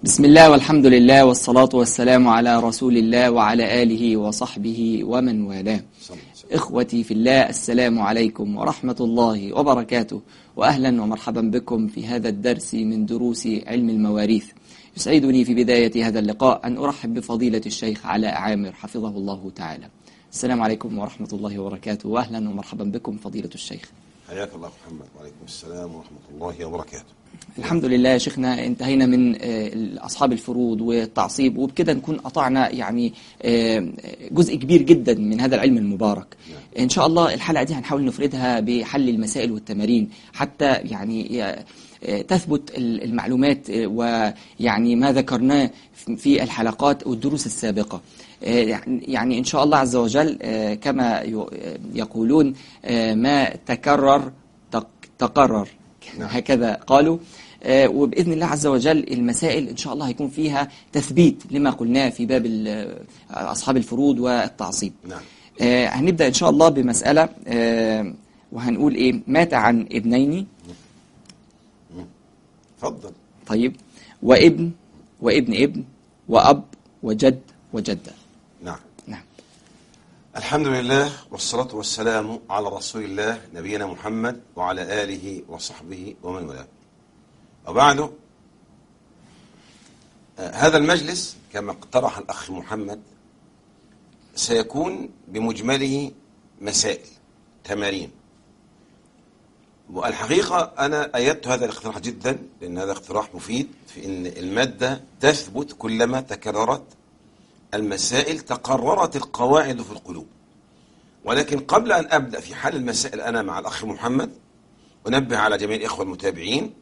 بسم الله والحمد لله والصلاة والسلام على رسول الله وعلى آله وصحبه ومن والاه إخوتي في الله السلام عليكم ورحمة الله وبركاته وأهلا ومرحبا بكم في هذا الدرس من دروس علم المواريث يسعدني في بداية هذا اللقاء أن أرحب بفضيلة الشيخ علاء عامر حفظه الله تعالى السلام عليكم ورحمة الله وبركاته وأهلا ومرحبا بكم فضيلة الشيخ حياك الله محمد وعليكم السلام ورحمة الله وبركاته الحمد لله يا شيخنا انتهينا من آه، أصحاب الفروض والتعصيب وبكده نكون قطعنا يعني آه، جزء كبير جدا من هذا العلم المبارك إن شاء الله الحلقة دي هنحاول نفردها بحل المسائل والتمارين حتى يعني آه، تثبت المعلومات ويعني ما ذكرناه في الحلقات والدروس السابقة يعني إن شاء الله عز وجل كما يقولون ما تكرر تقرر نعم. هكذا قالوا آه، وبإذن الله عز وجل المسائل إن شاء الله هيكون فيها تثبيت لما قلناه في باب أصحاب الفروض والتعصيب نعم. آه، هنبدأ إن شاء الله بمسألة آه، وهنقول إيه مات عن ابنين تفضل طيب وابن وابن ابن وأب وجد وجدة نعم نعم الحمد لله والصلاة والسلام على رسول الله نبينا محمد وعلى آله وصحبه ومن والاه وبعد آه، هذا المجلس كما اقترح الأخ محمد سيكون بمجمله مسائل تمارين والحقيقة أنا أيدت هذا الاقتراح جدا لأن هذا اقتراح مفيد في أن المادة تثبت كلما تكررت المسائل تقررت القواعد في القلوب ولكن قبل أن أبدأ في حل المسائل أنا مع الأخ محمد أنبه على جميع الإخوة المتابعين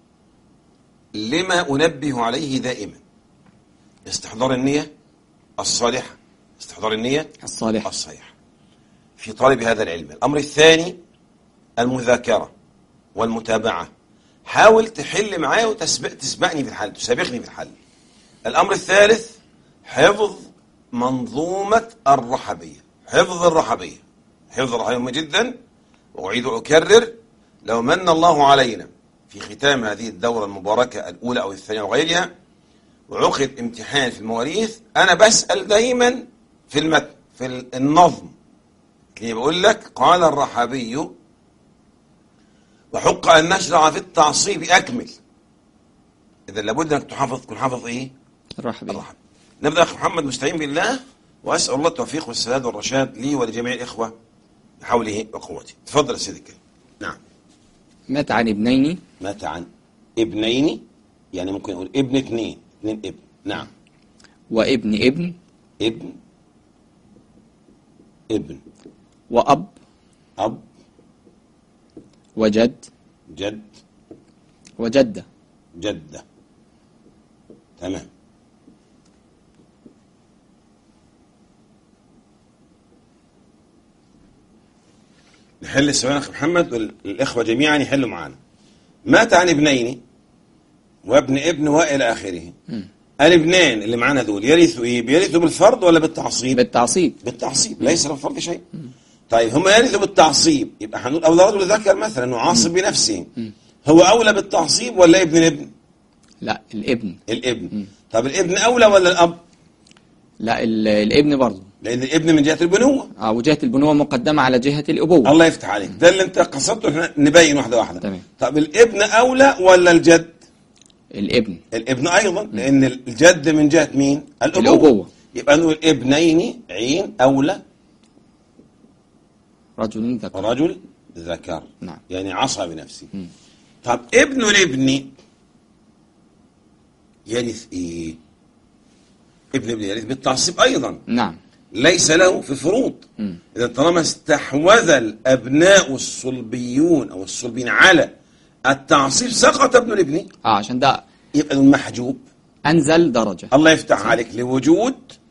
لما أنبه عليه دائما استحضار النية الصالحة استحضار النية الصالحة الصحيحة في طالب هذا العلم الأمر الثاني المذاكرة والمتابعة حاول تحل معايا وتسبق تسبقني في الحل تسابقني في الحل الأمر الثالث حفظ منظومة الرحبية حفظ الرحبية حفظ الرحبية مهم جدا وأعيد وأكرر لو من الله علينا في ختام هذه الدورة المباركة الأولى أو الثانية وغيرها وعقد امتحان في المواريث أنا بسأل دايما في المتن في النظم اللي بقول لك قال الرحبي وحق أن نشرع في التعصيب أكمل إذا لابد أنك تحافظ تكون حافظ إيه؟ الرحبي الرحب نبدأ أخي محمد مستعين بالله وأسأل الله التوفيق والسداد والرشاد لي ولجميع الإخوة بحوله وقوته تفضل يا سيدي نعم مات عن ابنين مات عن ابنين يعني ممكن نقول ابن اثنين اثنين ابن نعم وابن ابن ابن ابن وأب أب وجد جد وجدة جدة تمام نحل السؤال اخي محمد والاخوه جميعا يحلوا معانا مات عن ابنين وابن ابن والى اخره الابنين اللي معانا دول يرثوا ايه بيرثوا بالفرض ولا بالتعصيب بالتعصيب بالتعصيب ليس للفرض شيء طيب هم يرثوا بالتعصيب يبقى هنقول اولى رجل ذكر مثلا انه عاصب بنفسه هو اولى بالتعصيب ولا ابن الابن لا الابن الابن طب الابن اولى ولا الاب لا ال- الابن برضه لان الابن من جهه البنوه اه وجهة البنوة مقدمة على جهة الأبوة الله يفتح عليك ده اللي انت قصدته احنا نبين واحده واحده تمام. طب الابن اولى ولا الجد الابن الابن ايضا لان الجد من جهه مين الابوه الأبوة. يبقى نقول ابنين عين اولى رجل ذكر رجل ذكر نعم. يعني عصى بنفسه طب ابن الابن يرث ايه ابن ابن يرث بالتعصيب ايضا نعم ليس له في فروض مم. إذا طالما استحوذ الأبناء الصلبيون أو الصلبين على التعصيب سقط ابن الابن اه عشان ده يبقى المحجوب أنزل درجة الله يفتح عليك لوجود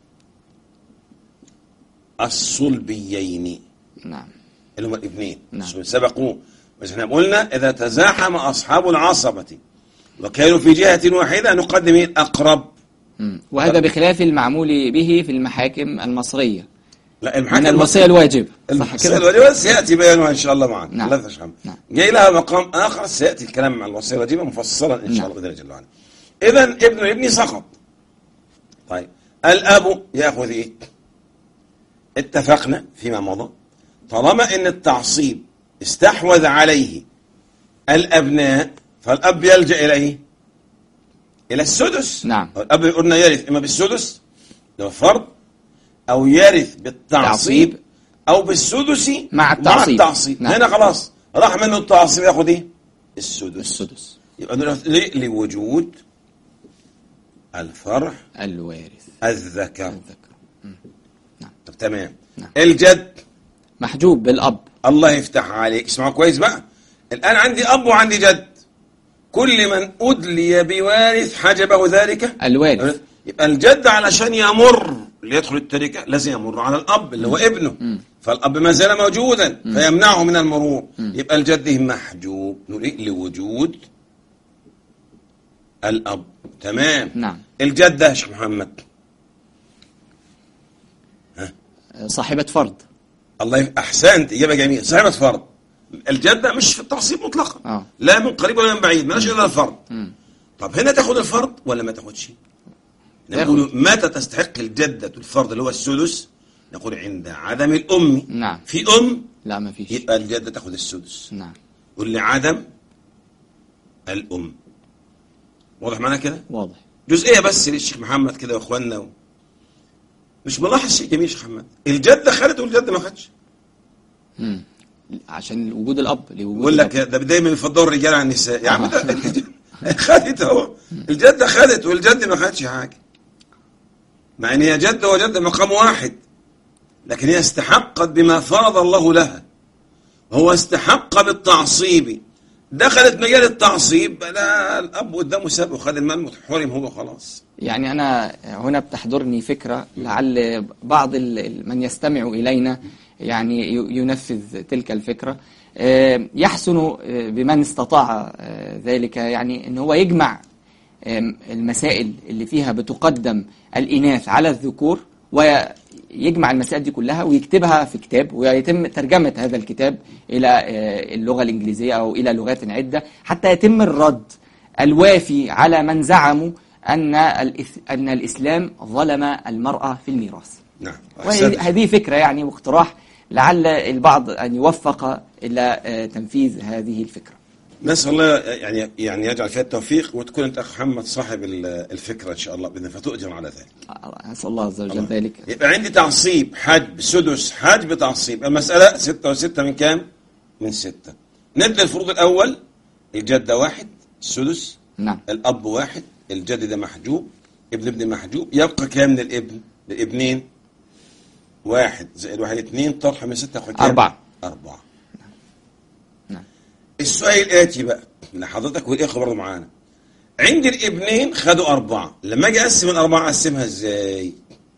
الصلبيين نعم اللي هم الابنين نعم. سبقوا بس احنا قلنا إذا تزاحم أصحاب العصبة وكانوا في جهة واحدة نقدم الأقرب مم. وهذا بخلاف المعمول به في المحاكم المصرية لا من الوصية الواجب صح الوصية كده؟ الواجبة سيأتي بيانها إن شاء الله معنا نعم. الله يفشل نعم. جاي لها مقام آخر سيأتي الكلام مع الوصية الواجبة مفصلا إن شاء نعم. الله بإذن الله جل وعلا إذا ابن ابني سقط طيب الأب يأخذ إيه اتفقنا فيما مضى طالما ان التعصيب استحوذ عليه الابناء فالاب يلجا الى ايه الى السدس نعم. الاب قلنا يرث اما بالسدس لو فرض او يرث بالتعصيب تعصيب. او بالسدس مع التعصيب. مع التعصيب نعم. هنا خلاص راح منه التعصيب ياخد ايه السدس السدس يبقى نقول ليه لوجود الفرع الوارث الذكر الذكر طب تمام نعم. الجد محجوب بالأب الله يفتح عليك اسمعوا كويس بقى الآن عندي أب وعندي جد كل من أدلي بوارث حجبه ذلك الوارث يبقى الجد علشان يمر ليدخل التركة لازم يمر على الأب اللي هو ابنه فالأب ما زال موجودا فيمنعه من المرور يبقى الجد محجوب نقول إيه لوجود الأب تمام نعم الجدة يا شيخ محمد صاحبة فرض الله يف... احسنت اجابه جميله صاحبه فرض الجده مش في التعصيب مطلقا آه. لا من قريب ولا من بعيد مالهاش الا الفرض طب هنا تاخد الفرض ولا ما تاخدش نقول متى تستحق الجده الفرض اللي هو السدس نقول عند عدم الام نعم. في ام لا ما فيش يبقى الجده تاخد السدس نعم واللي عدم الام واضح معنا كده واضح جزئيه بس للشيخ محمد كده واخواننا و... مش ملاحظ شيء جميل يا شيخ محمد الجده خدت والجد ما خدش مم. عشان وجود الأب لوجود بقول لك الأب. ده دايما بيفضلوا الرجال عن النساء يا عم ده خدت اهو الجده خدت والجد ما خدش حاجه مع ان هي جده وجد مقام واحد لكن هي استحقت بما فرض الله لها هو استحق بالتعصيب دخلت مجال التعصيب لا الاب قدامه ساب وخد المال حرم هو خلاص يعني أنا هنا بتحضرني فكرة لعل بعض ال- ال- من يستمع إلينا يعني ي- ينفذ تلك الفكرة آه، يحسن آه، بمن استطاع آه، ذلك يعني أن هو يجمع آم، المسائل اللي فيها بتقدم الإناث على الذكور ويجمع المسائل دي كلها ويكتبها في كتاب ويتم ترجمة هذا الكتاب إلى آه، اللغة الإنجليزية أو إلى لغات عدة حتى يتم الرد الوافي على من زعموا أن الإث- أن الإسلام ظلم المرأة في الميراث نعم وهي- هذه فكرة يعني واقتراح لعل البعض أن يوفق إلى آه، تنفيذ هذه الفكرة نسأل الله يعني يعني يجعل فيها التوفيق وتكون انت اخ محمد صاحب ال- الفكره ان شاء الله باذن الله فتؤجر على ذلك أسأل الله عز وجل ذلك يبقى عندي تعصيب حجب سدس حجب تعصيب المسألة ستة وستة من كام؟ من ستة ندي الفروض الأول الجدة واحد السدس نعم الأب واحد الجد ده محجوب ابن ابن محجوب يبقى كام من الابن؟ الابنين واحد زائد واحد اثنين طرح من ستة ياخد كام؟ أربعة. أربعة نعم. السؤال الآتي بقى لحضرتك والإخوة برضه معانا عندي الابنين خدوا أربعة لما أجي أقسم الأربعة أقسمها إزاي؟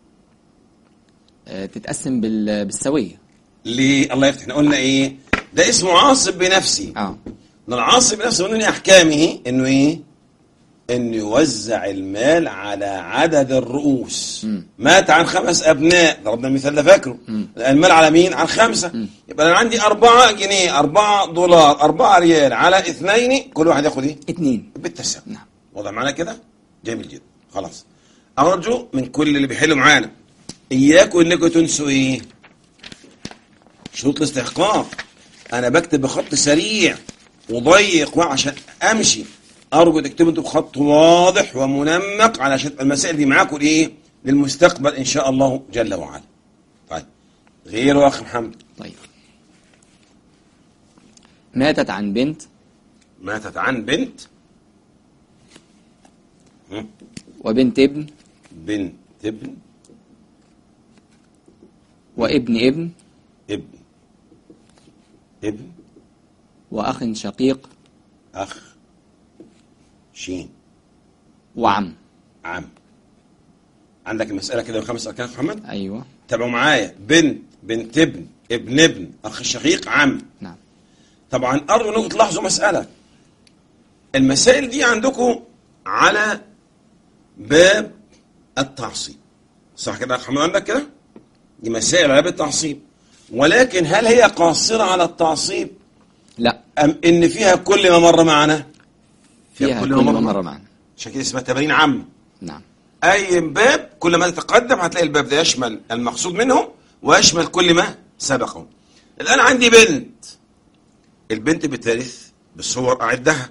آه، تتقسم بال- بالسوية ليه الله يفتح احنا قلنا ايه ده اسمه عاصب بنفسه اه ده العاصب بنفسه من احكامه انه ايه انه يوزع المال على عدد الرؤوس مات عن خمس ابناء ضربنا المثال ده فاكره المال على مين عن خمسه يبقى انا عندي أربعة جنيه أربعة دولار أربعة ريال على اثنين كل واحد ياخد ايه اتنين بالتساوي نعم. وضع معانا كده جميل جدا خلاص ارجو من كل اللي بيحلوا معانا اياكم انكم تنسوا ايه شروط الاستحقاق انا بكتب بخط سريع وضيق وعشان امشي ارجو تكتبوا انتوا بخط واضح ومنمق علشان تبقى المسائل دي معاكم ايه للمستقبل ان شاء الله جل وعلا طيب غيره يا اخي محمد طيب ماتت عن بنت ماتت عن بنت وبنت ابن بنت ابن وابن ابن ابن ابن وأخ شقيق أخ شين وعم عم عندك المسألة كده بخمس أركان يا محمد أيوة تابعوا معايا بنت بنت ابن ابن ابن أخ شقيق عم نعم طبعا أرجو أنكم تلاحظوا مسألة المسائل دي عندكم على باب التعصيب صح كده يا أخ محمد عندك كده دي مسائل على باب التعصيب ولكن هل هي قاصرة على التعصيب لا أم إن فيها كل ما مر معنا فيها كل ما ما مر معنا عشان كده اسمها تمارين عامه نعم اي باب كل ما تتقدم هتلاقي الباب ده يشمل المقصود منه ويشمل كل ما سبقه الان عندي بنت البنت بترث بالصور اعدها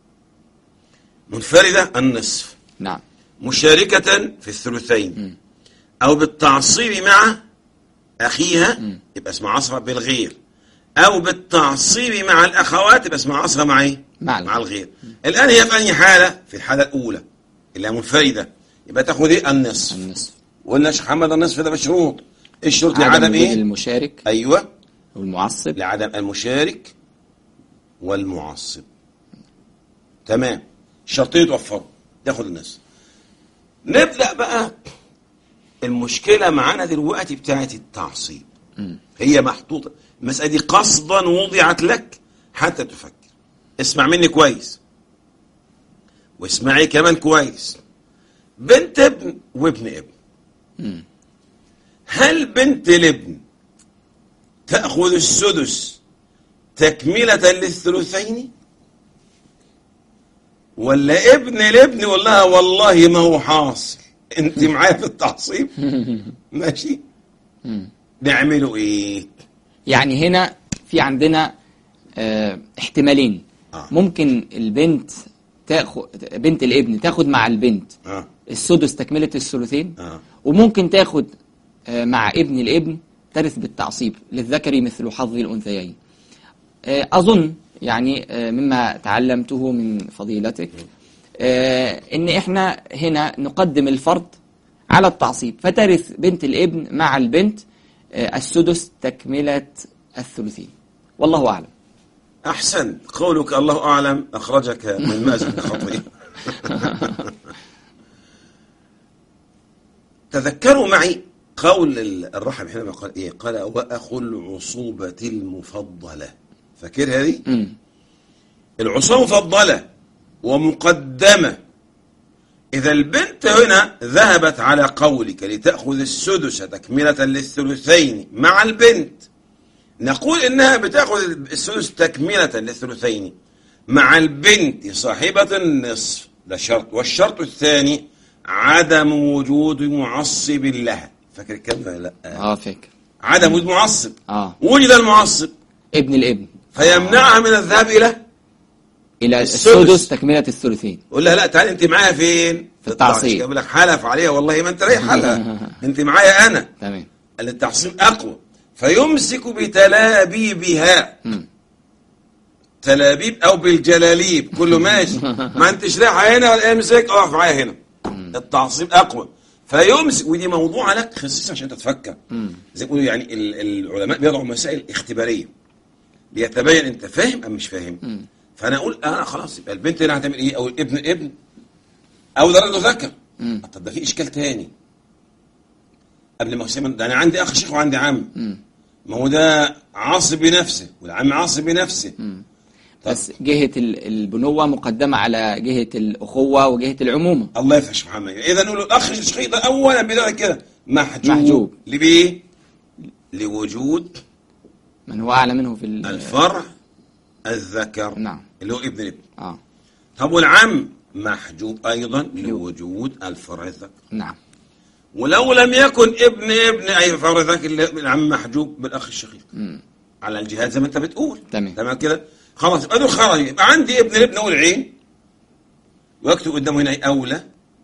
منفرده النصف نعم مشاركة في الثلثين أو بالتعصيب مع أخيها يبقى اسمها عصرة بالغير أو بالتعصيب مع الأخوات يبقى اسمها عصرة مع إيه؟ مع مع الغير الآن هي في أي حالة؟ في الحالة الأولى اللي هي منفردة يبقى تاخد إيه؟ النصف النصف وقلنا يا شيخ محمد النصف ده بشروط إيه الشروط عدم لعدم وجود إيه؟ المشارك أيوه والمعصب لعدم المشارك والمعصب تمام شرطين يتوفروا تاخد النصف نبدأ بقى المشكلة معانا دلوقتي بتاعت التعصيب هي محطوطة المسألة دي قصدا وضعت لك حتى تفكر اسمع مني كويس واسمعي كمان كويس بنت ابن وابن ابن هل بنت الابن تأخذ السدس تكملة للثلثين ولا ابن الابن يقول لها والله ما هو حاصل انت معايا في التعصيب ماشي نعمله ايه يعني هنا في عندنا آه احتمالين آه. ممكن البنت تاخد بنت الابن تاخد مع البنت اه السدس تكملة الثلثين آه. وممكن تاخد آه، مع ابن الابن ترث بالتعصيب للذكر مثل حظ الأنثيين آه، أظن يعني آه، مما تعلمته من فضيلتك آه، إن إحنا هنا نقدم الفرض على التعصيب فترث بنت الابن مع البنت آه، السدس تكملة الثلثين والله أعلم احسن قولك الله اعلم اخرجك من مازن الخطيئة تذكروا معي قول ال- الرحم حينما قال ايه قال واخو العصوبة المفضلة فاكر هذه مم. العصوبة مفضلة ومقدمة إذا البنت هنا ذهبت على قولك لتأخذ السدس تكملة للثلثين مع البنت نقول إنها بتأخذ السدس تكملة للثلثين مع البنت صاحبة النصف ده شرط والشرط الثاني عدم وجود معصب لها فاكر الكلام ده ولا لا آه فاكر عدم وجود معصب آه وجد المعصب ابن الابن فيمنعها من الذهاب إلى إلى السدس. السدس تكملة الثلثين قول لها لا تعالي انت معايا فين في التعصيب. يقول لك حلف عليها والله ما انت رايح حلف انت معايا انا تمام قال التعصيب اقوى فيمسك بتلابيبها مم. تلابيب او بالجلاليب كله ماشي ما انتش رايحه هنا ولا امسك اقف معايا هنا التعصيب اقوى فيمسك ودي موضوع لك خصيصا عشان تتفكر زي ما بيقولوا يعني ال- العلماء بيضعوا مسائل اختباريه ليتبين انت فاهم ام مش فاهم فانا اقول انا خلاص يبقى البنت هنا هتعمل ايه او الابن ابن او ده رجل ذكر طب ده في اشكال تاني قبل ما اسيب ده انا عندي اخ شيخ وعندي عم ما هو ده عاصب بنفسه والعم عاصب بنفسه طب بس جهة ال- البنوة مقدمة على جهة الأخوة وجهة العمومة الله يفرش محمد اذا نقول له الاخ الشقيق ده اولا بدايه كده محجوب محجوب. لبيه لوجود من هو أعلى منه في ال- الفرع الذكر نعم. اللي هو ابن الابن آه طب والعم محجوب ايضا لوجود الفرع الذكر نعم ولو لم يكن ابن ابن اي فرع ذكر اللي- العم محجوب بالاخ الشقيق على الجهاد زي ما انت بتقول تمام. تمام كده خلاص يبقى دول خرج يبقى عندي ابن الابن والعين واكتب قدامه هنا اولى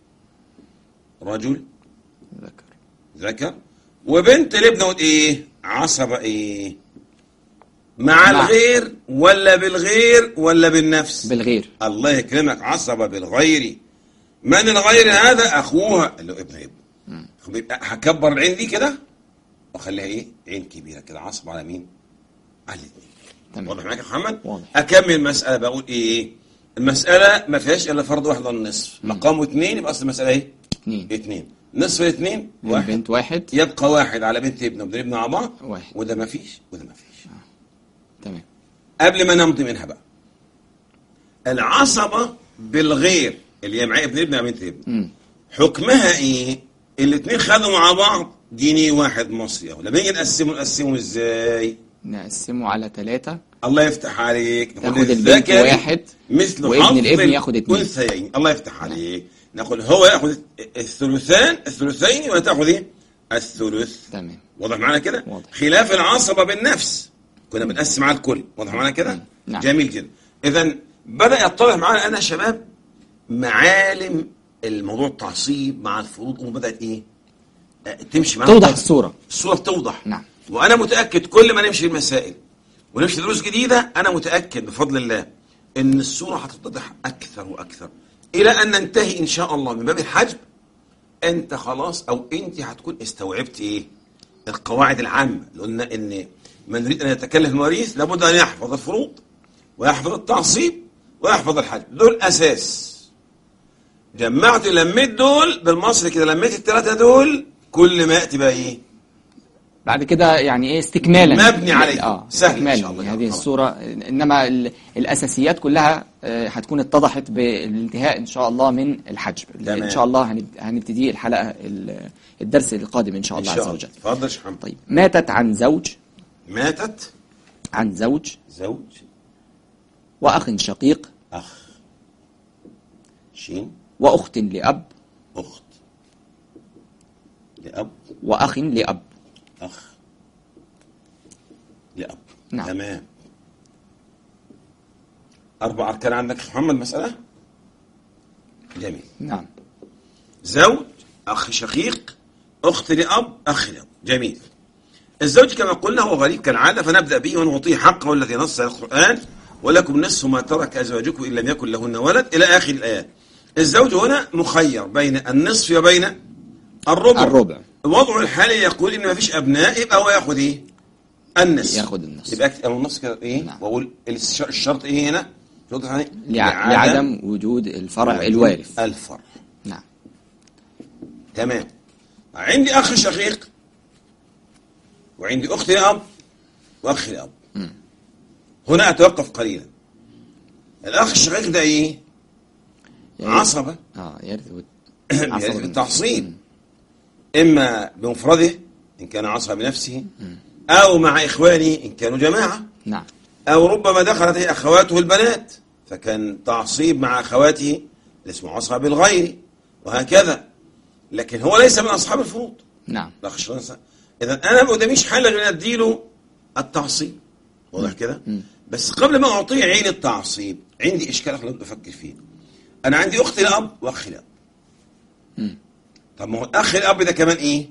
رجل ذكر ذكر وبنت الابن قلت ايه عصبة ايه مع مع. الغير ولا بالغير ولا بالنفس بالغير الله يكرمك عصبة بالغير من الغير هذا اخوها اللي هو ابن ابن يبقى هكبر العين دي كده واخليها ايه عين كبيرة كده عصبة على مين على الاثنين تمام. واضح معاك يا محمد واضح. اكمل المسألة بقول ايه المسألة ما فيهاش الا فرض واحد والنصف مقامه اثنين يبقى اصل المسألة ايه اثنين اثنين نصف الاثنين واحد بنت واحد يبقى واحد على بنت ابن وابن ابن مع بعض واحد. وده ما فيش وده ما فيش تمام قبل ما نمضي منها بقى العصبة بالغير اللي هي معايا ابن ابن بنت ابن مم. حكمها ايه الاثنين خدوا مع بعض جنيه واحد مصري اهو لما نيجي نقسمه نقسمه ازاي نقسمه على ثلاثة الله يفتح عليك نقول تاخد البنت للذكر واحد مثل وابن حظ الابن ياخد اتنين. الأنثيين الله يفتح عليك نقول هو ياخذ الثلثان الثلثين وتاخذ إيه؟ الثلث تمام واضح معنا كده واضح. خلاف العصبة بالنفس كنا بنقسم على الكل واضح معنا كده نعم. جميل جدا اذا بدأ يتضح معنا انا يا شباب معالم الموضوع التعصيب مع الفروض وبدأت ايه آه، تمشي معانا توضح الصورة الصورة بتوضح نعم. وانا متأكد كل ما نمشي المسائل ونمشي دروس جديدة انا متأكد بفضل الله ان الصورة هتتضح اكثر واكثر الى ان ننتهي ان شاء الله من باب الحجب انت خلاص او انت هتكون استوعبت ايه القواعد العامة اللي قلنا ان من يريد ان يتكلم في المواريث لابد ان يحفظ الفروض ويحفظ التعصيب ويحفظ الحجب دول اساس جمعت لميت دول بالمصري كده لميت الثلاثة دول كل ما يأتي بقى ايه بعد كده يعني ايه استكمالا مبني عليه. اه سهل إن استكمالا شاء الله. يعني هذه خلاص. الصورة انما ال- الاساسيات كلها آه، هتكون اتضحت بالانتهاء ان شاء الله من الحجب تمام. ان شاء الله هنب- هنبتدي الحلقة ال- الدرس القادم ان شاء ان الله شاء عز الله وجل اتفضل يا شيخ محمد طيب ماتت عن زوج ماتت عن زوج زوج واخ شقيق اخ شين واخت لاب اخت لاب واخ لاب اخ لاب نعم. تمام اربع اركان عندك يا شيخ محمد مساله جميل نعم زوج أخ شقيق أخت لأب أخ لأب جميل الزوج كما قلنا هو غريب كالعادة فنبدأ به ونعطيه حقه الذي نص على القرآن ولكم نصف ما ترك أزواجكم إن لم يكن لهن ولد إلى آخر الآيات الزوج هنا مخير بين النصف وبين الربع الربع. الوضع الحالي يقول إن ما فيش أبناء يبقى هو ياخد إيه النصف ياخد النصف. يبقى أكتب النصف كده إيه نعم. وأقول الش- الشرط إيه هنا شرط يعني لع- لعدم وجود الفرع الوارث الفرع نعم تمام عندي اخ شقيق وعندي اخت لاب واخ لاب هنا اتوقف قليلا الاخ الشقيق ده ايه يعني- عصبه اه يرث وت- يعني عصبة بالتعصيب اما بمفرده ان كان عصبه بنفسه او مع اخوانه ان كانوا جماعه نعم أو ربما دخلت هي أخواته البنات فكان تعصيب مع أخواته اللي اسمه عصبة بالغير وهكذا لكن هو ليس من أصحاب الفروض نعم الأخ الشرنسة إذا أنا ما قداميش حل غير أن أديله التعصيب واضح كده بس قبل ما أعطيه عين التعصيب عندي إشكال أخلاق بفكر فيه أنا عندي أخت لأب وأخ لأب طب ما هو الأخ الأب ده كمان إيه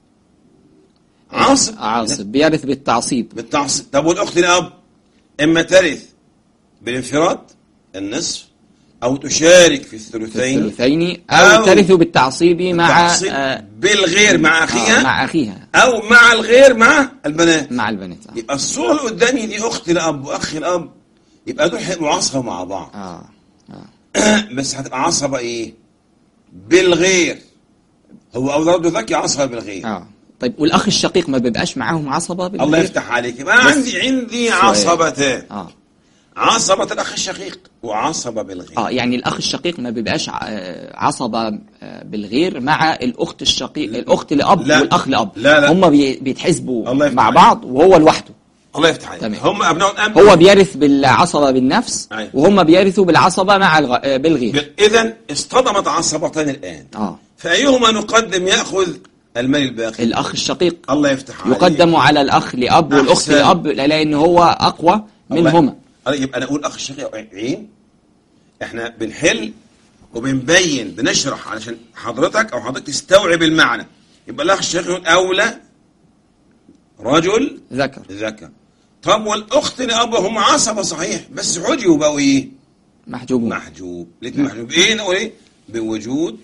عاصب عاصب بيرث بالتعصيب بالتعصيب طب والاخت الاب اما ترث بالانفراد النصف او تشارك في الثلثين الثلثين أو أو ترث بالتعصيب مع تعصيب آه بالغير مع اخيها آه مع أخيها او مع الغير مع البنات مع البنات آه. يبقى الصوره اللي قدامي دي اخت الاب واخ الاب يبقى دول هيبقوا عصبه مع بعض آه. آه. بس هتبقى عصبه ايه بالغير هو اولاد ذكي عصبه بالغير آه. طيب والأخ الشقيق ما بيبقاش معاهم عصبة بالغير؟ الله يفتح عليك يبقى بس- عندي عندي سؤال. عصبتان آه. عصبة الأخ الشقيق وعصبة بالغير اه يعني الاخ الشقيق ما بيبقاش آه، عصبه آه، بالغير مع الاخت الشقيق الاخت لاب لا. والاخ لاب لا، لا. هم بي- بيتحسبوا الله يفتح مع عليك. بعض وهو لوحده الله يفتح عليك تمام. هم أبناء الأب هو بيرث بالعصبه بالنفس أيوة. وهم بيرثوا بالعصبه مع الغ... آه، بالغير إذا اصطدمت عصبتان الآن اه فأيهما نقدم يأخذ المال الباقي الاخ الشقيق الله يفتح عليك يقدم على الاخ لاب والاخت أحسن. لاب لان هو اقوى الله- منهما الله يبقى أنا أقول أخ الشقيق عين إحنا بنحل وبنبين بنشرح علشان حضرتك أو حضرتك تستوعب المعنى يبقى الأخ الشقيق يقول أولى رجل ذكر ذكر طب والأخت لأب هم عصبة صحيح بس حجبوا بقوا إيه محجوبون محجوب الاثنين محجوب ايه نقول ايه بوجود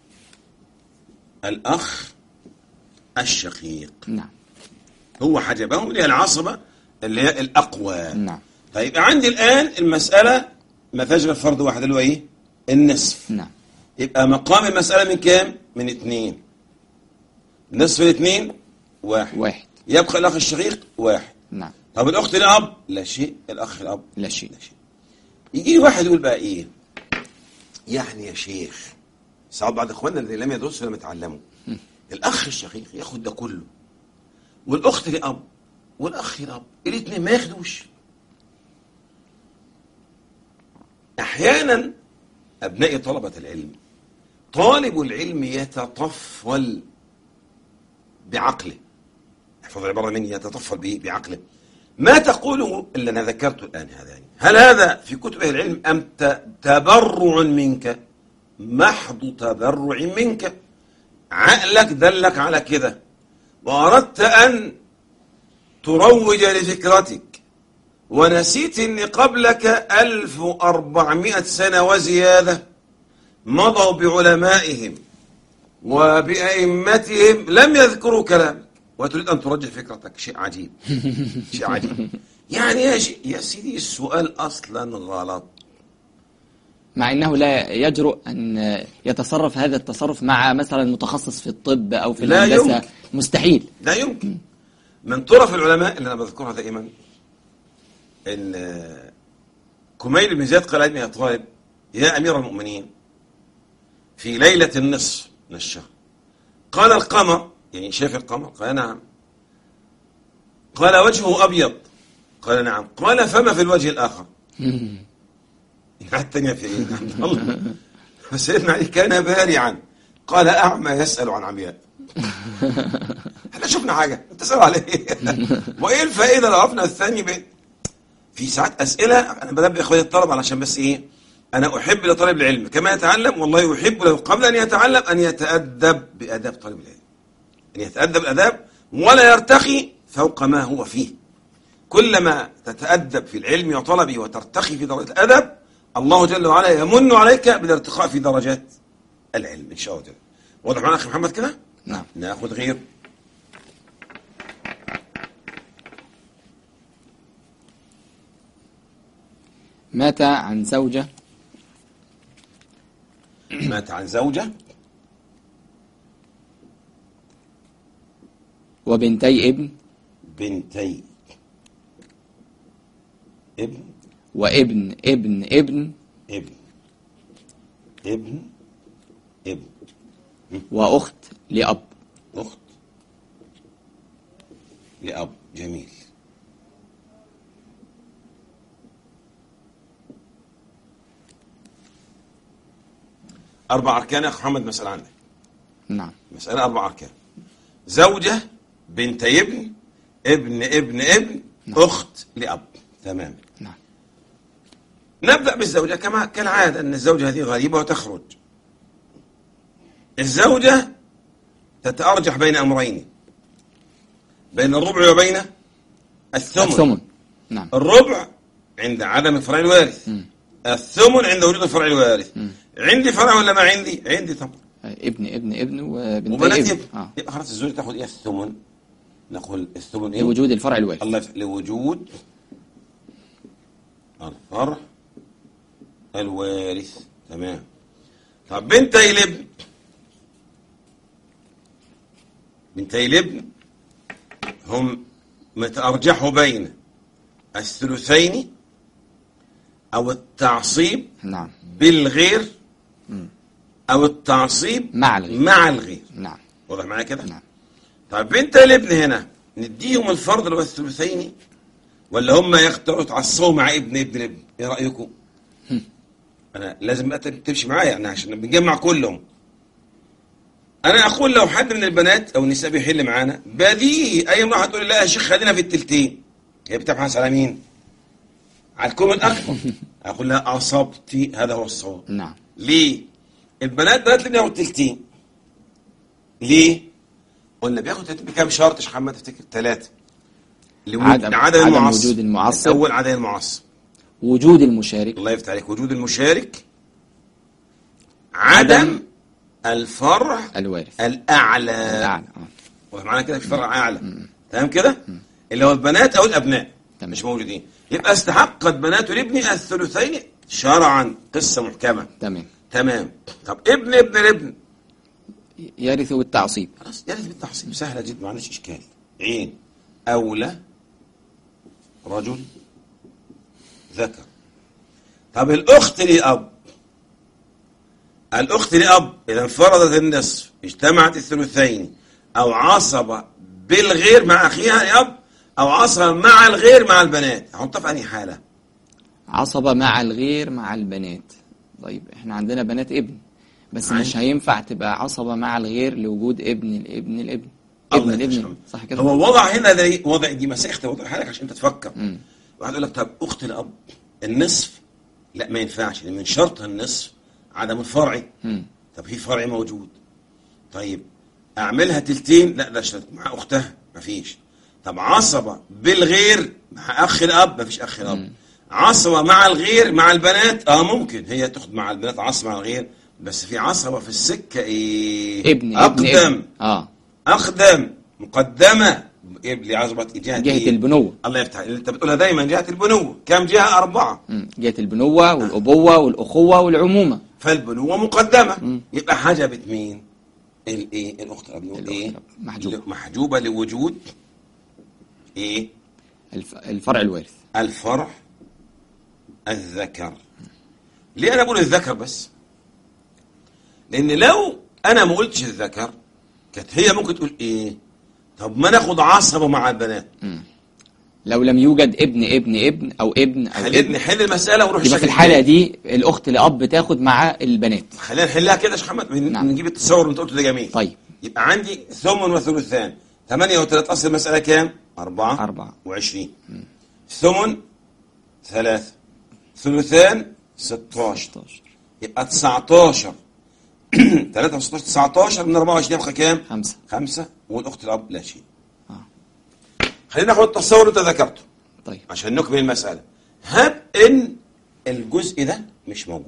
الاخ الشقيق نعم هو حجبهم اللي هي العصبه اللي هي الاقوى نعم طيب عندي الان المساله ما فيهاش غير فرد واحد اللي هو ايه النصف نعم يبقى مقام المساله من كام من اثنين نصف الاثنين واحد واحد يبقى الاخ الشقيق واحد نعم طب الاخت الاب لا شيء الاخ الاب لا شيء لا شيء يجي لي واحد يقول بقى ايه يعني يا شيخ ساعات بعض اخواننا اللي لم يدرسوا لم يتعلموا الاخ الشقيق ياخد ده كله والاخت لاب والاخ لاب الاثنين ما ياخدوش أحيانا أبناء طلبة العلم طالب العلم يتطفل بعقله احفظ العبارة مني يتطفل به بعقله ما تقوله إلا أنا ذكرته الآن هذا يعني هل هذا في كتب أهل العلم أم تبرع منك محض تبرع منك عقلك دلك على كده وأردت أن تروج لفكرتك ونسيت أن قبلك 1400 سنة وزيادة مضوا بعلمائهم وبأئمتهم لم يذكروا كلامك وتريد أن ترجح فكرتك شيء عجيب شيء عجيب يعني يا, شيء يا سيدي السؤال أصلا غلط مع أنه لا يجرؤ أن يتصرف هذا التصرف مع مثلا متخصص في الطب أو في لا الهندسة يمكن. مستحيل لا يمكن من طرف العلماء اللي أنا بذكرها دائما إن كميل بن زياد قال لي يا طالب يا أمير المؤمنين في ليلة النصف من الشهر قال القمر يعني شاف القمر قال نعم قال وجهه أبيض قال نعم قال فما في الوجه الآخر التانية في ايه؟ عبد الله فسيدنا علي كان بارعا قال أعمى يسأل عن عمياء احنا شفنا حاجة تسأل عليه وإيه الفائدة لو عرفنا الثاني بين في ساعات أسئلة أنا بنبه إخواني الطلب علشان بس إيه أنا أحب لطالب العلم كما يتعلم والله يحب له قبل أن يتعلم أن يتأدب بأداب طالب العلم أن يتأدب الأداب ولا يرتقي فوق ما هو فيه كلما تتأدب في العلم وطلبه وترتقي في درجة الأدب الله جل وعلا يمن عليك بالارتقاء في درجات العلم إن شاء الله جل واضح معنا أخي محمد كده؟ نعم ناخذ غير مات عن زوجة مات عن زوجة وبنتي ابن بنتي ابن وابن ابن ابن ابن ابن ابن وأخت لأب أخت لأب جميل أربع أركان يا أخ محمد مسألة عندك نعم مسألة أربع أركان زوجة بنت ابن ابن ابن ابن أخت لأب تمام نعم نبدأ بالزوجة كما كالعادة أن الزوجة هذه غريبة وتخرج الزوجة تتأرجح بين أمرين بين الربع وبين الثمن, الثمن نعم الربع عند عدم الفرع الوارث مم. الثمن عند وجود الفرع الوارث عندي فرع ولا ما عندي عندي طبعا ابن ابن ابن وبنتي وبنات ابن يبقى آه. يبقى خلاص الزوجة تاخد ايه الثمن نقول الثمن ايه لوجود الفرع الوارث الله يفتح لوجود الفرع الوارث تمام طب بنتي الابن بنتي الابن هم متأرجحوا بين الثلثين أو التعصيب نعم بالغير أو التعصيب مع الغير. مع الغير نعم واضح معايا كده؟ نعم طيب بنت الابن هنا نديهم الفرض اللي هو الثلثين ولا هم يقطعوا يتعصبوا مع ابن ابن ابن ايه رايكم؟ انا لازم بقى تمشي معايا يعني عشان بنجمع كلهم انا اقول لو حد من البنات او النساء بيحل معانا بديهي اي امراه هتقول لي لا يا شيخ خلينا في التلتين هي بتبحث على مين؟ على الكوم الاكبر اقول لها اصبتي هذا هو الصواب نعم ليه؟ البنات بنات اللي بياخدوا تلتين ليه؟ قلنا بياخد تلتين بكام شرط يا شيخ محمد تفتكر؟ ثلاثة لوجود عدم- عدم عدم المعصب وجود المعصب. الأول عدم المعصب وجود المشارك الله يفتح عليك وجود المشارك عدم عدم الفرع الوارث الأعلى الأعلى آه. واضح معانا كده في فرع أعلى تمام كده؟ اللي هو البنات أو الأبناء تمام. مش موجودين يبقى استحقت بنات الابن الثلثين شرعا قصة محكمة تمام تمام طب ابن ابن الابن يرث بالتعصيب خلاص يرث بالتحصيل سهلة جدا ما عندناش إشكال عين أولى رجل ذكر طب الأخت لأب الأخت لأب إذا انفردت النصف اجتمعت الثلثين أو عصب بالغير مع أخيها لأب أو عصب مع الغير مع البنات هحطها في أنهي حالة عصبة مع الغير مع البنات طيب احنا عندنا بنات ابن بس مش هينفع تبقى عصبة مع الغير لوجود ابن الابن الابن ابن الله الابن يفهم. صح كده هو وضع هنا ده إيه؟ وضع دي مسيحة وضعها لك عشان انت تفكر مم. واحد يقول لك طب اخت الاب النصف لا ما ينفعش لان من شرط النصف عدم الفرعي مم. طب هي فرعي موجود طيب اعملها تلتين لا ده شرط مع اختها مفيش طب عصبة بالغير مع اخ الاب مفيش اخ الاب عصبة مع الغير مع البنات اه ممكن هي تاخد مع البنات عصبة مع الغير بس في عصبة في السكة ايه ابن ابن اقدم ابن اه اقدم مقدمة ابن عصبة جهة جهة إيه؟ البنوة الله يفتح اللي انت بتقولها دايما جهة البنوة كم جهة أربعة مم. جهة البنوة والأبوة والأخوة والعمومة فالبنوة مقدمة مم. يبقى حجبت مين الايه الاخت الاب نقول الأخت ايه الأب. محجوبة. محجوبة لوجود ايه الف... الفرع الوارث الفرع الذكر ليه انا بقول الذكر بس لان لو انا ما قلتش الذكر كانت هي ممكن تقول ايه طب ما ناخد عصبة مع البنات لو لم يوجد ابن ابن ابن أو ابن أو خلينا ابن نحل المسألة ونروح يبقى في الشكل الحالة التاني. دي الأخت لأب تاخد مع البنات خلينا نحلها كده يا شيخ محمد من- نعم. نجيب التصور اللي انت قلته ده جميل طيب يبقى عندي ثمن وثلثان ثمانية وثلاث أصل المسألة كام؟ أربعة أربعة. وعشرين ثمن ثلاثة ثلثان 16 16 يبقى 19 3 و16 19 من 24 يبقى كام؟ خمسة خمسة والأخت الأب لا شيء آه. خلينا ناخد التصور اللي أنت ذكرته طيب عشان نكمل المسألة هب إن الجزء ده مش موجود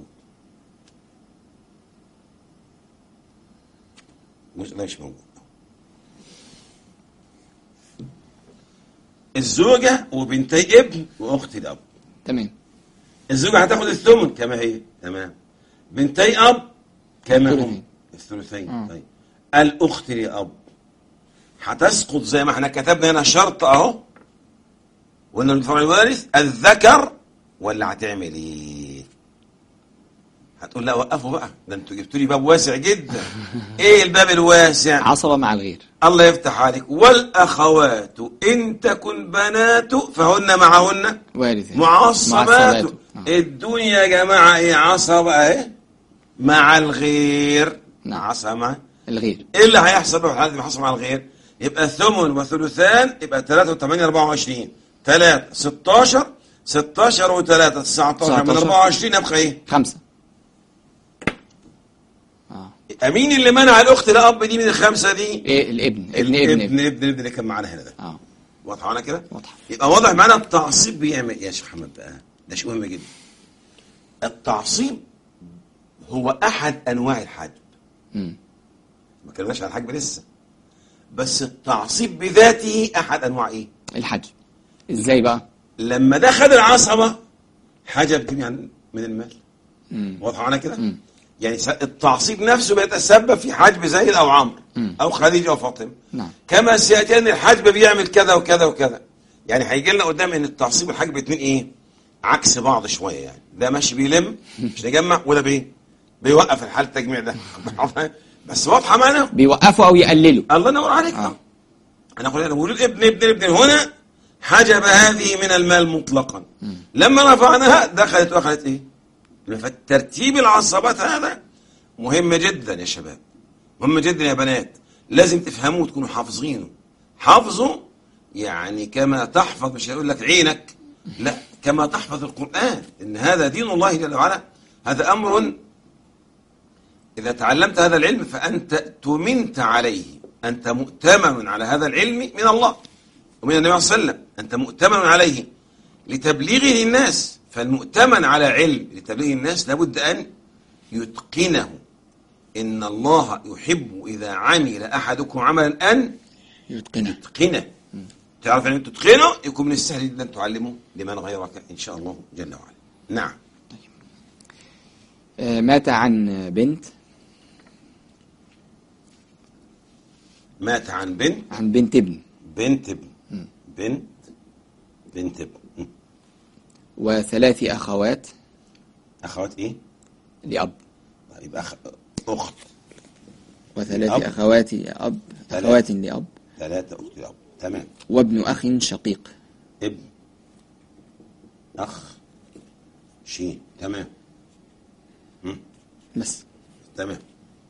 الجزء ده مش موجود الزوجة وبنتي ابن وأخت الأب تمام الزوجة هتاخد الثمن كما هي تمام بنتي أب كما هم الثلثين. الثلثين آه. طيب الأخت لأب هتسقط زي ما احنا كتبنا هنا شرط أهو وإن الفرع الوارث الذكر ولا هتعمل إيه؟ هتقول لا وقفوا بقى ده انتوا جبتوا لي باب واسع جدا ايه الباب الواسع عصبة مع الغير الله يفتح عليك والاخوات ان تكن بنات فهن معهن وارث معصبات معصبات. آه. الدنيا يا جماعة ايه عصبة اهي مع الغير نعم. عصبة الغير ايه اللي هيحصل بقى في الحالة دي حصل مع الغير يبقى ثمن وثلثان يبقى 3 و8 24 3 16 16 و3 19 من 19. 24 يبقى ايه خمسة اه يبقى مين اللي منع الاخت الاب دي من الخمسة دي ايه الابن ابن ابن ابن ابن ابن ابن اللي كان معانا هنا ده اه واضحة معانا كده واضحة يبقى واضح معانا التعصيب بيعمل ايه يا شيخ محمد بقى ده شيء مهم جدا التعصيب هو احد انواع الحجب مم. ما كلمناش عن الحجب لسه بس التعصيب بذاته احد انواع ايه الحج ازاي بقى لما ده خد العصبه حجب دي عن من المال مم. واضح معانا كده مم. يعني س- التعصيب نفسه بيتسبب في حجب زيد او عمرو مم. او خديجه او فاطمه نعم كما سياتي ان الحجب بيعمل كذا وكذا وكذا يعني هيجي لنا قدام ان التعصيب والحجب اتنين ايه عكس بعض شويه يعني ده ماشي بيلم مش نجمع وده بيه بيوقف الحال التجميع ده بس واضحه معانا بيوقفوا او يقللوا الله ينور عليك آه. آه. انا اقول لك وجود ابن ابن ابن هنا حجب هذه من المال مطلقا لما رفعناها دخلت واخذت ايه فالترتيب العصبات هذا مهم جدا يا شباب مهم جدا يا بنات لازم تفهموه وتكونوا حافظينه حافظوا يعني كما تحفظ مش هيقول لك عينك لا كما تحفظ القرآن إن هذا دين الله جل وعلا هذا أمر إذا تعلمت هذا العلم فأنت تمنت عليه أنت مؤتمن على هذا العلم من الله ومن النبي صلى الله عليه وسلم أنت مؤتمن عليه لتبليغه للناس فالمؤتمن على علم لتبليغ الناس لابد أن يتقنه إن الله يحب إذا عمل أحدكم عملا أن يتقنها يتقنه تعرف أن تتقنه يكون من السهل جدا تعلمه لمن غيرك إن شاء الله جل وعلا نعم آه، مات عن بنت مات عن بنت عن بنت ابن بنت ابن بنت بنت ابن وثلاث أخوات أخوات إيه؟ لأب يبقى أخ... أخت وثلاث أب. أخوات لأب ثلاث. أخوات لأب ثلاثة أخت الأب تمام وابن أخ شقيق ابن أخ شين تمام بس تمام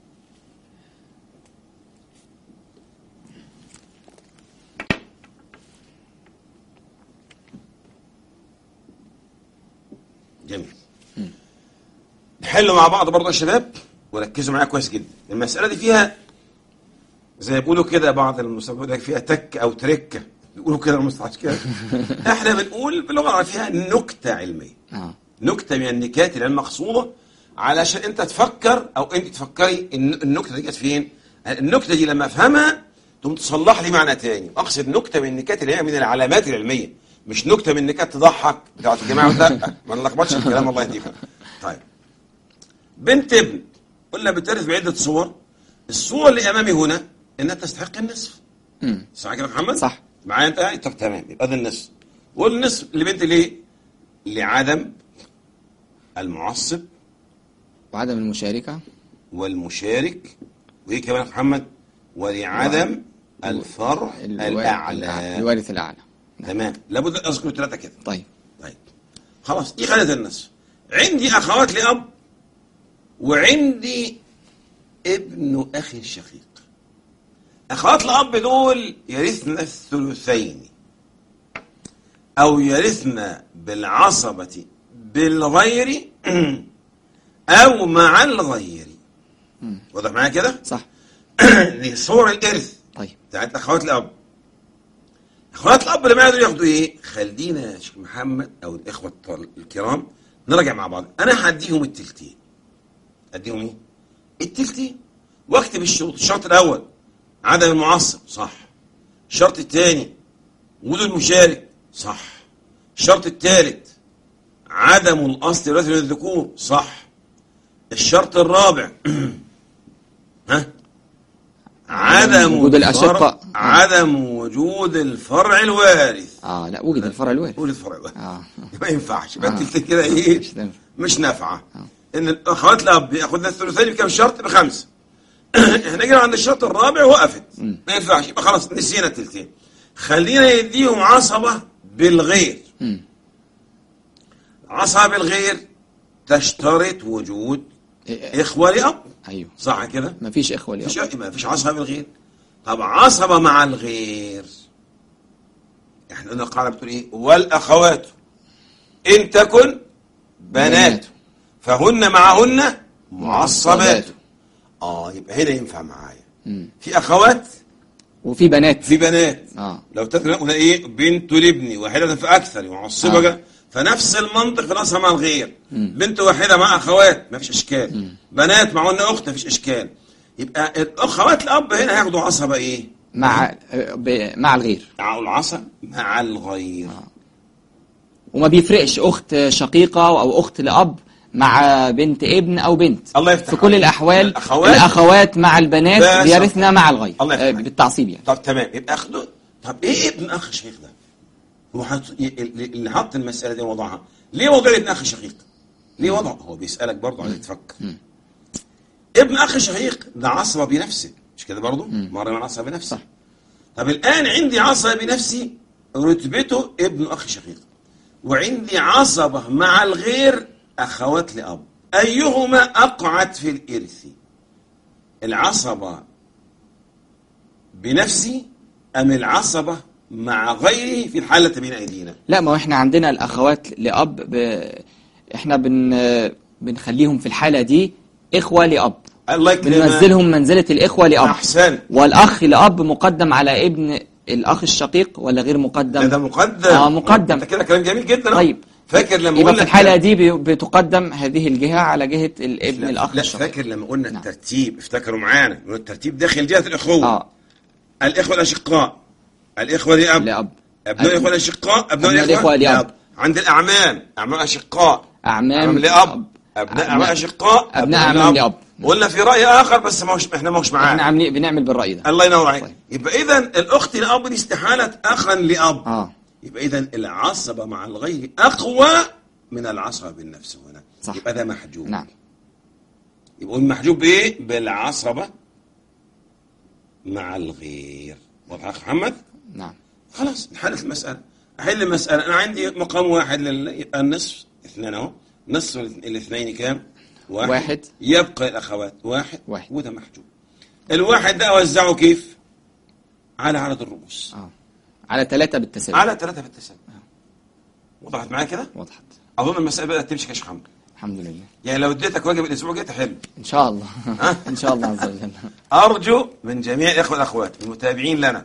جميل نحل مع بعض برضه يا شباب وركزوا معايا كويس جدا المسألة دي فيها زي ما بيقولوا كده بعض المستوى فيها تك أو تركة بيقولوا كده المصطلح كده احنا بنقول باللغة العربية فيها نكتة علمية اه نكتة من النكات اللي هي المقصودة علشان انت تفكر او انت تفكري ان النكتة دي جت فين النكتة دي لما افهمها تقوم تصلح لي معنى تاني اقصد نكتة من النكات اللي هي من العلامات العلمية مش نكتة من النكات تضحك بتاعت الجماعة لا ما نلخبطش الكلام الله يهديكم طيب بنت ابن قلنا بترث بعدة صور الصورة اللي امامي هنا انها تستحق النصف مم. صح كده يا محمد صح. معايا انت طب تمام يبقى ده النصف والنصف لبنت ليه لعدم المعصب وعدم المشاركة والمشارك وايه كمان يا محمد ولعدم الفرع الوا- الاعلى الوارث الأعلى تمام لابد ان اذكر ثلاثه كده طيب طيب خلاص دي خدت النصف عندي اخوات لاب وعندي ابن اخي الشقيق اخوات الاب دول يرثن الثلثين او يرثن بالعصبة بالغير او مع الغير واضح معايا كده صح دي صور الارث طيب بتاعت اخوات الاب اخوات الاب اللي معايا دول ياخدوا ايه خلينا يا شيخ محمد او الاخوه الط- الكرام نراجع مع بعض انا هديهم التلتين اديهم ايه التلتين واكتب الشروط الشرط الاول عدم المعصب صح الشرط الثاني وجود المشارك صح الشرط الثالث عدم الاصل الولاده للذكور صح الشرط الرابع ها عدم وجود الأشقاء. الفرع- عدم وجود الفرع الوارث اه لا وجد الفرع الوارث وجود الفرع الوارث اه ما ينفعش يبقى آه. انت كده ايه مش تنفع. مش نافعه آه. ان الاخوات الاب ياخذنا الثلثين بكم شرط بخمسه احنا جينا عند الشرط الرابع وقفت ما ينفعش يبقى خلاص نسينا الثلثين خلينا يديهم عصبه بالغير مم. عصبه بالغير تشترط وجود إيه، اخوه لاب ايوه صح كده ما فيش إخوة اليوم مفيش ما فيش عصبه بالغير طب عصبه مع الغير احنا قلنا القاعده بتقول ايه والاخوات ان تكن بنات بنات. فهن معهن معصبات معصبات. اه يبقى هنا ينفع معايا مم. في اخوات وفي بنات في بنات اه لو تقول ايه بنت لابني واحده فاكثر معصبه آه. فنفس المنطق في نصها مع الغير بنت واحده مع اخوات ما فيش اشكال بنات معهن اخت ما فيش اشكال يبقى الاخوات الاب هنا هياخدوا عصبه ايه مع آه، ب- مع الغير مع العصا مع الغير وما بيفرقش أخت شقيقة أو أخت لأب مع بنت ابن أو بنت الله يفتح في كل عليك. الأحوال الأخوات- الأخوات مع البنات بس. بيرثنا مع الغير الله يفتح آه، عليك. بالتعصيب يعني طب تمام يبقى اخدوا طب ايه ابن اخ الشقيق ده هو حط... ي- اللي حط المساله دي وضعها ليه وضع ابن اخ شقيق ليه وضعه هو بيسالك برضه عايز تفكر ابن اخ شقيق ده عصبه بنفسه مش كده برضه مره من عصبه بنفسه صح. طب الان عندي عصبه بنفسي رتبته ابن اخ شقيق وعندي عصبه مع الغير اخوات لاب ايهما اقعد في الارث العصبه بنفسي أم العصبة مع غيره في الحالة بين أيدينا لا ما هو احنا عندنا الأخوات لأب ب... احنا بن... بنخليهم في الحالة دي إخوة لأب الله يكرمك بننزلهم منزلة الإخوة لأب أحسن والأخ لأب مقدم على ابن الأخ الشقيق ولا غير ده, مقدم ده مقدم آه، مقدم. أنت كده كلام جميل جدا أهو. طيب فاكر لما يبقى قلنا في الحالة دي بي- بتقدم هذه الجهة على جهة الابن لا, الأخ لا الشقيق فاكر لما قلنا نعم. الترتيب افتكروا معانا قلنا الترتيب داخل جهة الأخوة اه الإخوة الأشقاء الإخوة لأب لأب أبناء الإخوة الأشقاء أبناء أبناء الإخوة الإخوة لأب. عند الأعمام أعمام أشقاء أعمام لأب أبناء أعمام أبناء- أشقاء أبناء أعمام لأب. قلنا في رأي آخر بس ما هوش إحنا ما هوش معانا احنا عاملين بنعمل بالرأي ده الله ينور عليك طيب. يبقى اذا الاخت لاب دي استحاله اخا لاب اه يبقى اذا العصبه مع الغير اقوى من العصبه بالنفس هنا صح. يبقى ده محجوب نعم يبقى المحجوب بايه بالعصبه مع الغير واضح يا أخ محمد نعم خلاص انحلت المساله احل المساله انا عندي مقام واحد لل- يبقى النصف اثنين اهو نصف الاثنين كام واحد. يبقى الأخوات واحد واحد. وده محجوب الواحد ده أوزعه كيف على عدد الرؤوس اه على ثلاثة بالتساوي على ثلاثة في التساوي وضحت معايا كده وضحت أظن المسألة بدأت تمشي كاش حمد الحمد لله يعني لو اديتك واجب الأسبوع الجاي تحل ان شاء الله ها؟ ان شاء الله عز وجل أرجو من جميع الإخوة والأخوات المتابعين لنا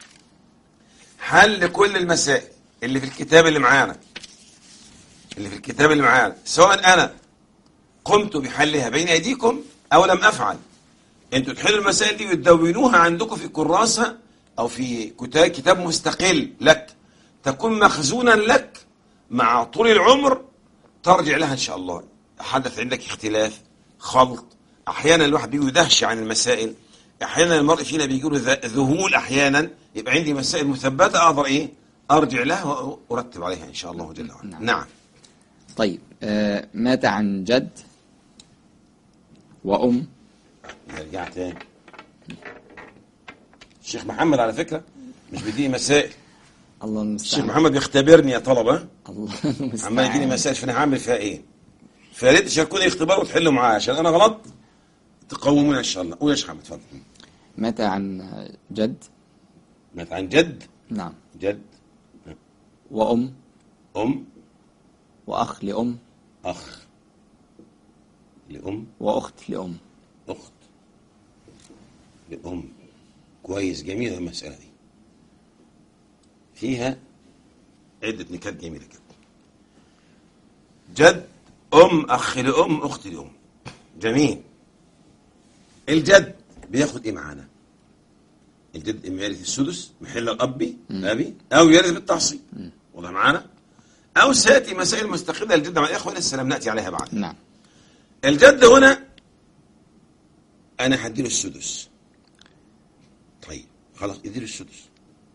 حل كل المسائل اللي في الكتاب اللي معانا اللي في الكتاب اللي معانا سواء أنا قمت بحلها بين أيديكم أو لم أفعل أنتوا تحلوا المسائل دي وتدونوها عندكم في كراسة أو في كتاب, كتاب مستقل لك تكون مخزونا لك مع طول العمر ترجع لها إن شاء الله حدث عندك اختلاف خلط أحيانا الواحد بيجي يدهش عن المسائل أحيانا المرء فينا بيجي له ذ- ذهول أحيانا يبقى عندي مسائل مثبتة أقدر إيه أرجع لها وأرتب عليها إن شاء الله جل وعلا نعم. نعم طيب آه مات عن جد وأم نرجع تاني الشيخ محمد على فكرة مش بيديني مسائل الله الشيخ المستعان محمد بيختبرني يا طلبة الله عمال يديني المستعان مسائل فانا هعمل فيها ايه فيا ريت تشاركوني اختبار وتحلوا معايا عشان انا غلط تقوموني ان شاء الله قول يا شيخ محمد اتفضل مات عن جد مات عن جد نعم جد وأم ام وأخ لأم اخ لام وأخت لأم اخت لام كويس جميله المساله دي فيها عده نكات جميله كده جد ام اخ لام اخت لام جميل الجد بياخد ايه معانا الجد اما يرث السدس محل الاب ابي او يرث بالتعصيب واضح معانا او سياتي مسائل مستقله للجد مع الاخوه لسه لم ناتي عليها بعد نعم الجد هنا انا هديله السدس طيب خلاص اديله السدس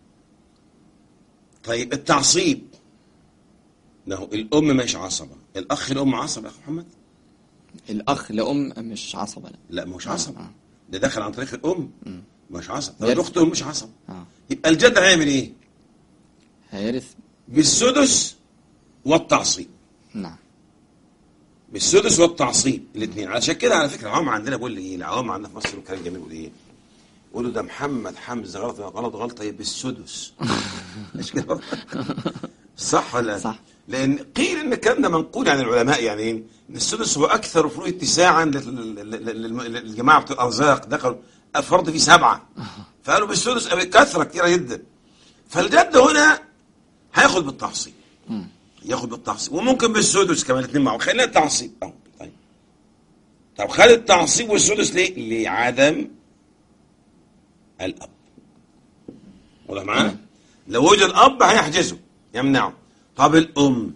طيب التعصيب له الام مش عصبه الاخ الام عصبه يا اخو محمد الأخ لأم مش عصبة لا لا مش عصبه آه. ده دخل عن طريق الام مش عصبه طب يرث. الاخت ام مش عصبه آه. يبقى الجد هيعمل ايه هيرث بالسدس والتعصيب نعم بالسدس والتعصيب الاثنين عشان كده على فكره العوام عندنا بيقول لي ايه العوام عندنا في مصر يقولوا كلام جميل بيقول ايه يقولوا ده محمد حمزه غلط غلط غلطه يبقى بالسدس مش كده صح ولا لا؟ صح. لان قيل ان الكلام ده منقول عن العلماء يعني ايه ان السدس هو اكثر الفروض اتساعا لل- لل- لل- للجماعه بتوع الارزاق دخلوا الفرض فيه سبعه فقالوا بالسدس أو كثره كثيره جدا فالجد هنا هياخد بالتعصيب ياخد بالتعصيب وممكن بالسدس كمان الاثنين معه خلينا التعصيب أهو، طيب طب خد التعصيب والسدس ليه؟ لعدم الاب واضح معانا؟ لو وجد اب هيحجزه يمنعه طب الام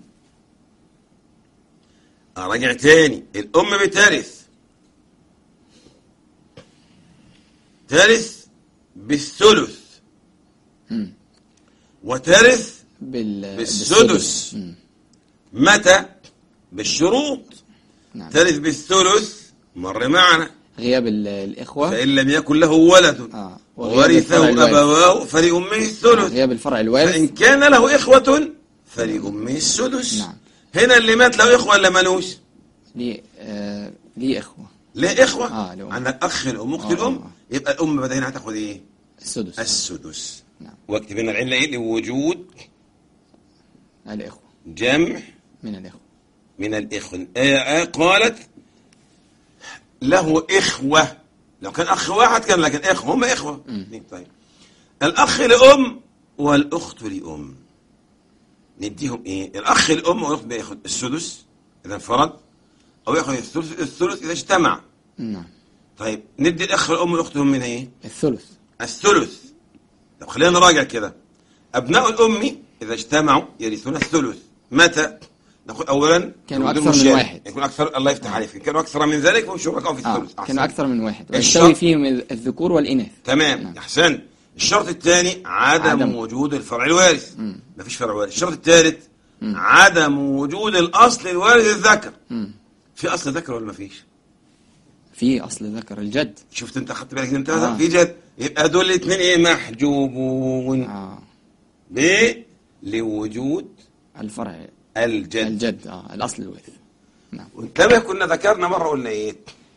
اراجع تاني الام بترث ترث بالثلث مم. وترث بال... بالسدس متى بالشروط نعم. ترث بالثلث مر معنا غياب ال- الإخوة فإن لم يكن له ولد آه. وغياب الفرع ورثه الوارث. أبواه فلأمه الثلث غياب الفرع الوارث فإن كان له إخوة فلأمه السدس نعم. هنا اللي مات له إخوة ولا ملوش ليه آه... ليه إخوة ليه إخوة آه، له أم. عندك أخ الأم أخت آه، الأم آه. يبقى الأم بدأ هنا هتاخد إيه السدس السدس نعم واكتب هنا العلة إيه لوجود الإخوة جمع من الإخوة من الإخوة آه، آه، قالت له إخوة لو كان أخ واحد كان لكن إخوة هم إخوة اثنين، طيب الأخ لأم والأخت لأم نديهم إيه الأخ لأم والأخت بياخد السدس إذا انفرد أو ياخد الثلث الثلث إذا اجتمع نعم طيب ندي الأخ لأم والأخت لأم من إيه الثلث الثلث طب خلينا نراجع كده أبناء الأم إذا اجتمعوا يرثون الثلث متى؟ نقول أولا كانوا بدون أكثر من مشارك. واحد. يكون أكثر الله يفتح عليك كانوا أكثر من ذلك فهم شركاء في آه. الثلث أحسن. كانوا أكثر من واحد الشرط- ويستوي فيهم الذكور والإناث تمام نعم. أحسن الشرط الثاني عدم, عدم. عدم وجود الفرع الوارث مفيش فرع وارث الشرط الثالث عدم وجود الأصل الوارث الذكر مم. في أصل ذكر ولا مفيش؟ في أصل ذكر الجد شفت أنت أخذت بالك أنت آه. في جد يبقى دول الاثنين إيه محجوبون آه. ليه؟ لوجود الفرع الجد الجد آه. الأصل الوارث نعم. وانتبه كنا ذكرنا مرة قلنا ايه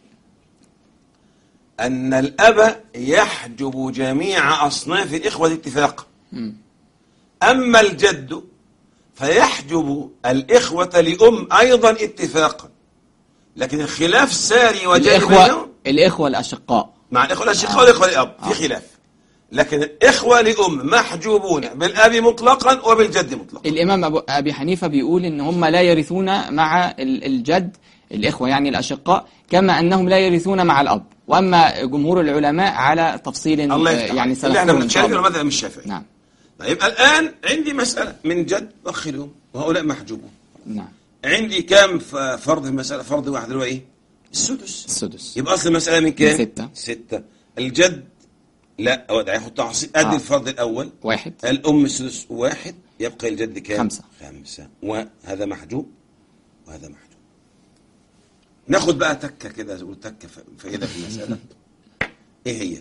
أن الأب يحجب جميع أصناف الإخوة اتفاقا مم. أما الجد فيحجب الإخوة لأم أيضا اتفاقا لكن الخلاف ساري وجاري بينهم الإخوة الإخوة الأشقاء مع الإخوة الأشقاء والإخوة الأب في خلاف لكن الإخوة لأم محجوبون بالأب مطلقا وبالجد مطلقا الإمام أبو أبي حنيفة بيقول إن هم لا يرثون مع ال- الجد الإخوة يعني الأشقاء كما أنهم لا يرثون مع الأب وأما جمهور العلماء على تفصيل الله آه، يفتح يعني عليك. اللي احنا سنذكره إن شاء بنتكلم الله. مذهب الشافعي نعم طيب الآن عندي مسألة من جد أخ الأم وهؤلاء محجوبون نعم عندي كام ف- فرض المسألة فرض واحد اللي هو إيه السدس السدس يبقى أصل المسألة من كام من ستة. ستة الجد لا هو ده هياخد تعصيب أدي آه. الفرض الأول واحد الأم السدس واحد يبقى الجد كام خمسة. خمسة وهذا محجوب وهذا محجوب ناخد بقى تكة كده نقول تكة ف- فائدة في المسألة إيه هي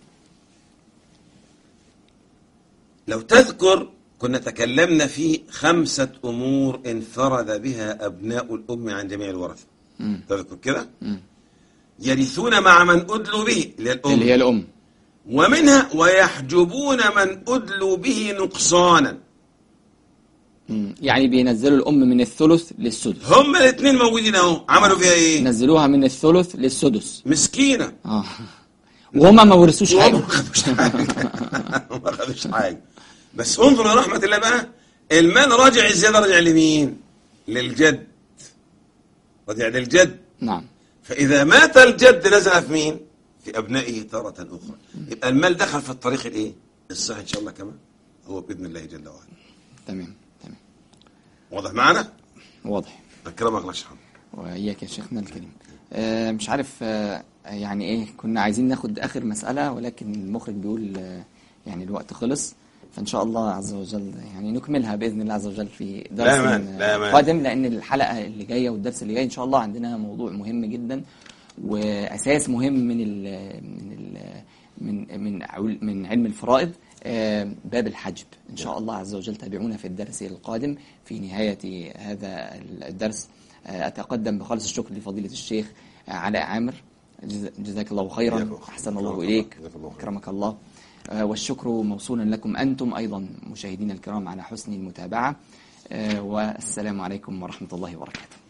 لو تذكر كنا تكلمنا في خمسة أمور انفرد بها أبناء الأم عن جميع الورثة مم. تذكر كده مم. يرثون مع من أدلوا به اللي هي الأم اللي هي الأم ومنها ويحجبون من أدلوا به نقصانا مم. يعني بينزلوا الأم من الثلث للسدس هم الاثنين موجودين اهو عملوا فيها ايه نزلوها من الثلث للسدس مسكينه اه وهما ما ورثوش وهم حاجة ما خدوش حاجه ما خدوش حاجه بس انظر لرحمه الله بقى المال راجع الزياده راجع لمين للجد راجع للجد نعم فاذا مات الجد نزل في مين في ابنائه تاره اخرى يبقى المال دخل في الطريق الايه الصحيح ان شاء الله كمان هو باذن الله جل وعلا تمام تمام واضح معنا واضح اكرمك الله يشرحك وإياك يا شيخنا الكريم آه مش عارف آه يعني إيه كنا عايزين ناخد آخر مسألة ولكن المخرج بيقول آه يعني الوقت خلص فإن شاء الله عز وجل يعني نكملها بإذن الله عز وجل في درس لا مانع، لا آه، مانع. قادم لأن الحلقة اللي جاية والدرس اللي جاي إن شاء الله عندنا موضوع مهم جدا وأساس مهم من ال من ال من من عل- من علم الفرائض آه، باب الحجب إن شاء الله عز وجل تابعونا في الدرس القادم في نهاية هذا الدرس آه، أتقدم بخالص الشكر لفضيلة الشيخ آه، علاء عامر جز- جزاك الله خيرا جزاك الله خير. أحسن الله جزاك الله. إليك جزاك الله خير. أكرمك الله آه، والشكر موصولا لكم أنتم أيضا مشاهدينا الكرام على حسن المتابعة آه، والسلام عليكم ورحمة الله وبركاته